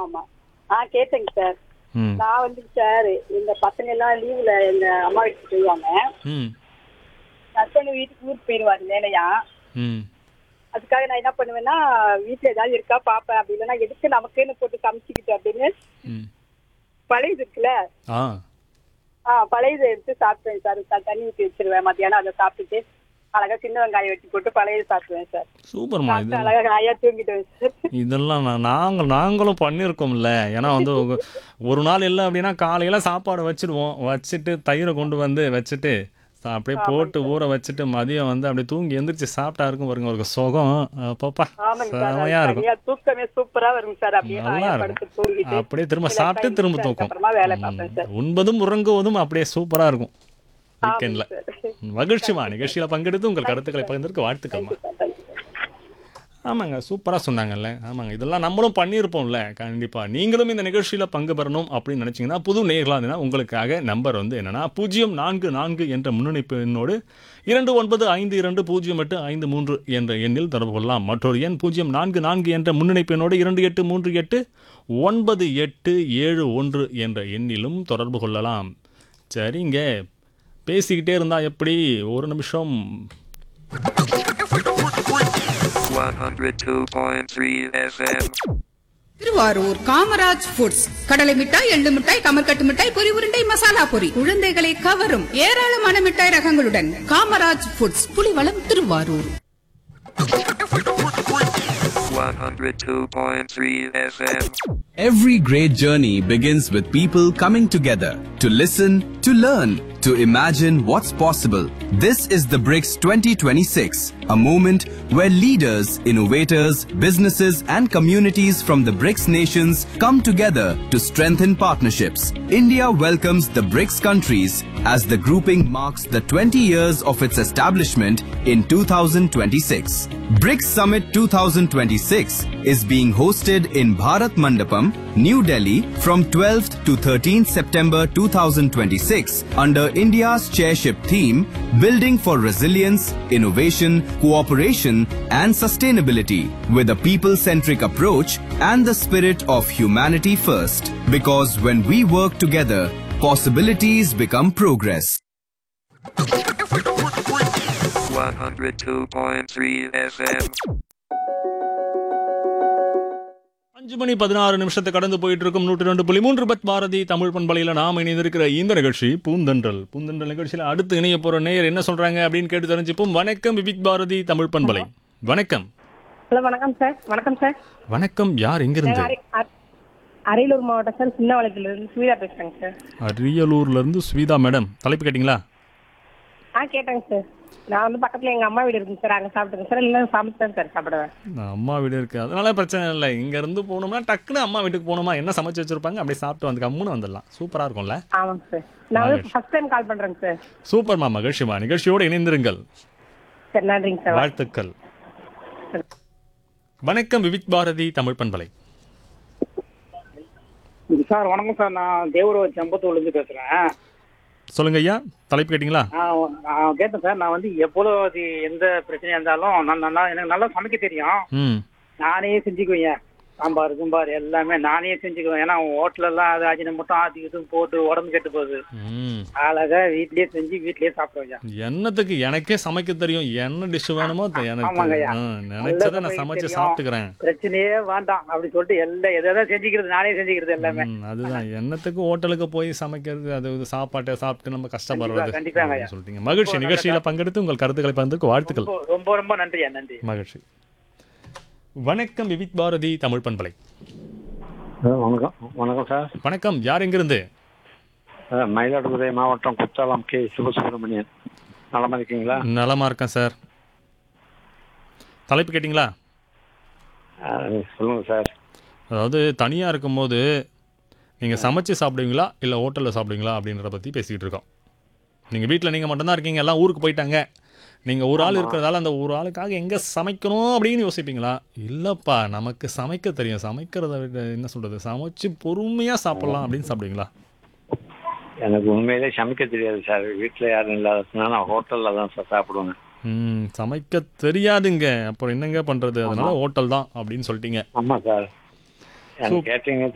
ஆமா ஆ கேட்டேங்க சார் ம் நான் வந்து சார் எங்க பசங்க எல்லாம் லீவுல எங்க அம்மா வீட்டுக்கு போயிடுவாங்க ம் ஹஸ்பண்ட் வீட்டுக்கு ஊருக்கு போயிடுவாரு வேலையா ம் அதுக்காக நான் என்ன பண்ணுவேன்னா வீட்டுல ஏதாவது இருக்கா பாப்பேன் அப்படி இல்லைன்னா எதுக்கு நமக்குன்னு போட்டு சமைச்சிக்கிட்டு அப்படின்னு ம் பழையது இருக்குல்ல ஆ ஆ பழையதை எடுத்து சாப்பிடுவேன் சார் த- தண்ணி ஊற்றி வச்சிருவேன் மத்தியானம் அதை சாப்பிட்டுட்டு அழகா சின்ன வெங்காயம் வெட்டி போட்டு பழையது சாப்பிடுவேன் சார் சூப்பர்மா இது சாப்பிட்டு அழகா ஹாயா தூங்கிடுவேன் சார் இதெல்லாம் நான் நாங்கள் நாங்களும் பண்ணியிருக்கோம்ல ஏன்னா வந்து ஒரு- ஒரு நாள் இல்லை அப்படின்னா காலையில் சாப்பாடு வச்சுடுவோம் வச்சுட்டு தயிரை கொண்டு வந்து வச்சுட்டு சா- அப்படியே போட்டு ஊற வச்சுட்டு மதியம் வந்து அப்படியே தூங்கி எந்திரிச்சு சாப்பிட்டா இருக்கும் பாருங்க ஒரு சுகம் அப்பப்பா ஆமாங்க சார் செமையா அது இருக்கும் சரியா தூக்கமே சூப்பரா வரும் சார் அப்படியே நல்லா ஹாயா இருக்கும். படுத்து தூங்கிட்டு அப்படியே திரும்ப relax சாப்பிட்டு ஆயிட்டு திரும்ப தூக்கம் அதுக்கப்புறமா வேலை பார்ப்பேன் சார் ம். உண்பதும் உறங்குவதும் அப்படியே சூப்பராக இருக்கும் ஆமாங்க வீக்கெண்டில் சார் மகிழ்ச்சிமா நிகழ்ச்சியில் பங்கெடுத்து உங்கள் கருத்துக்களை பகிர்ந்ததுக்கு வாழ்த்துக்கள்மா தேங்க்யூ சார் ஆமாங்க சூப்பராக சொன்னாங்கல்ல ஆமாங்க இதெல்லாம் நம்மளும் பண்ணியிருப்போம்ல கண்டிப்பாக நீங்களும் இந்த நிகழ்ச்சியில் பங்கு பெறணும் அப்படின்னு நினச்சிங்கன்னா புது நேர்களாக இருந்ததுன்னா உங்களுக்காக நம்பர் வந்து என்னன்னா பூஜ்ஜியம் நான்கு நான்கு என்ற முன்னணிப்பு எண்ணோடு இரண்டு ஒன்பது ஐந்து இரண்டு பூஜ்ஜியம் எட்டு ஐந்து மூன்று என்ற எண்ணில் தொடர்பு கொள்ளலாம் மற்றொரு எண் பூஜ்ஜியம் நான்கு நான்கு என்ற முன்னணிப்பு எண்ணோடு இரண்டு எட்டு மூன்று எட்டு ஒன்பது எட்டு ஏழு ஒன்று என்ற எண்ணிலும் தொடர்பு கொள்ளலாம் சரிங்க பேசிக்கிட்டே இருந்தால் எப்படி ஒரு நிமிஷம் 102.3 FM. திருவாரூர் காமராஜ் ஃபுட்ஸ் கடலை மிட்டாய் எள்ளு மிட்டாய் கமர்கட்டு மிட்டாய் பொரி உருண்டை மசாலா பொரி குழந்தைகளை கவரும் ஏராளமான மிட்டாய் ரகங்களுடன் Kamaraj foods Pulivalam Thiruvarur 102.3 FM. Every great journey begins with people coming together to listen, to learn, to imagine what's possible. This is the BRICS 2026, a moment where leaders, innovators, businesses, and communities from the BRICS nations come together to strengthen partnerships. India welcomes the BRICS countries as the grouping marks the 20 years of its establishment in 2026. BRICS Summit 2026 is being hosted in Bharat Mandapam, New Delhi from 12th to 13th September 2026 under India's chairship theme Building for Resilience, Innovation, Cooperation and Sustainability with a people-centric approach and the spirit of humanity first. Because when we work together, possibilities become progress. 102.3 FM. அஞ்சு மணி பதினாறு நிமிஷத்தை கடந்து போயிட்டு இருக்கும் நூற்றி ரெண்டு புள்ளி மூன்று பத் பாரதி தமிழ் பண்பலையில் நாம் இணைந்திருக்கிற இந்த நிகழ்ச்சி பூந்தன்றல் பூந்தன்றல் நிகழ்ச்சியில் அடுத்து இணைய போற நேயர் என்ன சொல்றாங்க அப்படின்னு கேட்டு தெரிஞ்சுப்போம் வணக்கம் விபிக் பாரதி தமிழ் பண்பலை வணக்கம் ஹலோ வணக்கம் சார் வணக்கம் சார் வணக்கம் யார் எங்கிருந்து அரி- அ- அரியலூர் மாவட்டம் சார் சின்னவளத்துல இருந்து சுவீதா பேசுறேங்க சார் அரியலூர்ல இருந்து ஸ்வீதா மேடம் தலைப்பு கேட்டிங்களா ஆ கேட்டேங்க சார் நான் வந்து பக்கத்துல எங்க அம்மா வீடு இருக்குங்க சார் அங்க சாப்பிட்டுங்க சார் இல்லைன்னா சமைச்சு தான் சார் சாப்பிடுவேன் நான் அம்மா வீடு இருக்கு அதனால பிரச்சனை இல்லை இங்க இருந்து போனோம்னா டக்குன்னு அம்மா வீட்டுக்கு போனோமா என்ன சமைச்சு வச்சிருப்பாங்க அப்படியே சாப்பிட்டு வந்து கம்முன்னு வந்துடலாம் சூப்பரா இருக்கும்ல ஆமாங்க சார் நான் வந்து ஃபர்ஸ்ட் டைம் கால் பண்றேங்க சார் சூப்பர்மா மகிழ்ச்சிமா நிகழ்ச்சியோடு இணைந்திருங்கள் சரி நன்றிங்க சார் வாழ்த்துக்கள் வணக்கம் விவிக் பாரதி தமிழ் பண்பலை சார் வணக்கம் சார் நான் தேவரூர் செம்பத்தூர்லேருந்து பேசுகிறேன் சொல்லுங்க ஐயா தலைப்பு கேட்டிங்களா நான் கேட்டேன் சார் நான் வந்து எவ்வளோ அது எந்த பிரச்சனையாக இருந்தாலும் நான் நல்லா எனக்கு நல்லா சமைக்க தெரியும் ம் நானே செஞ்சுக்குவேன் சாம்பார் கும்பார் எல்லாமே நானே செஞ்சுக்குவேன் ஏன்னா ஹோட்டலெல்லாம் அது அஜின மட்டும் அது இதுவும் போட்டு உடம்பு கெட்டு போகுது ம் அழகா வீட்லயே செஞ்சு வீட்லயே சாப்பிடுவேன் என்னத்துக்கு எனக்கே சமைக்க தெரியும் என்ன டிஷ் வேணுமோ த- எனக்கு ஆமாங்கய்யா. ஆ, நினைச்சதை நான் நல்லா சமைச்சு தெரியும். சாப்பிட்டுக்கிறேன் பிரச்சனையே வேண்டாம் அப்படி சொல்லிட்டு எல்லாம் எதை எதை செஞ்சுக்கிறது நானே செஞ்சுக்கிறது எல்லாமே ம், அதுதான் என்னத்துக்கு ஹோட்டலுக்கு போய் சமைக்கிறது அது இது சாப்பாட்டை சாப்பிட்டு நம்ம கஷ்டப்படுறது கண்டிப்பாங்க ஐயா. அப்படின்னு சொல்லிட்டீங்க மகிழ்ச்சி நிகழ்ச்சியில பங்கெடுத்து உங்கள் கருத்துக்களை பகிர்ந்ததுக்கு வாழ்த்துக்கள் ரொம்ப ரொம்ப ரொம்ப நன்றியா நன்றி மகிழ்ச்சி வணக்கம் விவிக் பாரதி தமிழ் பண்பலை வணக்கம் வணக்கம் சார் வணக்கம் யார் எங்கிருந்து அஹ், மயிலாடுதுறை மாவட்டம் குத்தாலம் கே சிவசுப்பிரமணியன் நலமா இருக்கீங்களா நலமா இருக்கேன் சார் தலைப்பு கேட்டிங்களா அஹ், சொல்லுங்க சார் அதாவது தனியாக இருக்கும்போது நீங்கள் சமைச்சு சாப்பிடுவீங்களா இல்லை ஹோட்டலில் சாப்பிடுவீங்களா அப்படின்றத பற்றி பேசிக்கிட்டு இருக்கோம் நீங்கள் வீட்டில் நீங்கள் மட்டும்தான் இருக்கீங்க எல்லாம் ஊருக்கு போயிட்டாங்க நீங்கள் ஒரு ஆள் இருக்கிறதால அந்த ஒரு ஆளுக்காக எங்கே சமைக்கணும் அப்படின்னு யோசிப்பீங்களா இல்லைப்பா நமக்கு சமைக்க தெரியும் சமைக்கிறத விட என்ன சொல்கிறது சமைச்சு பொறுமையாக சாப்பிட்லாம் அப்படின்னு சாப்பிடுவீங்களா எனக்கு உண்மையிலே சமைக்க தெரியாது சார் வீட்டில் யாரும் இல்லாததுனால நான் ஹோட்டலில் தான் சார் சாப்பிடுவேன் ம் சமைக்க தெரியாதுங்க அப்புறம் என்னங்க பண்ணுறது அதனால ஹோட்டல் தான் அப்படின்னு சொல்லிட்டீங்க ஆமாம் சார் எனக்கு சூப்- கேட்டரிங்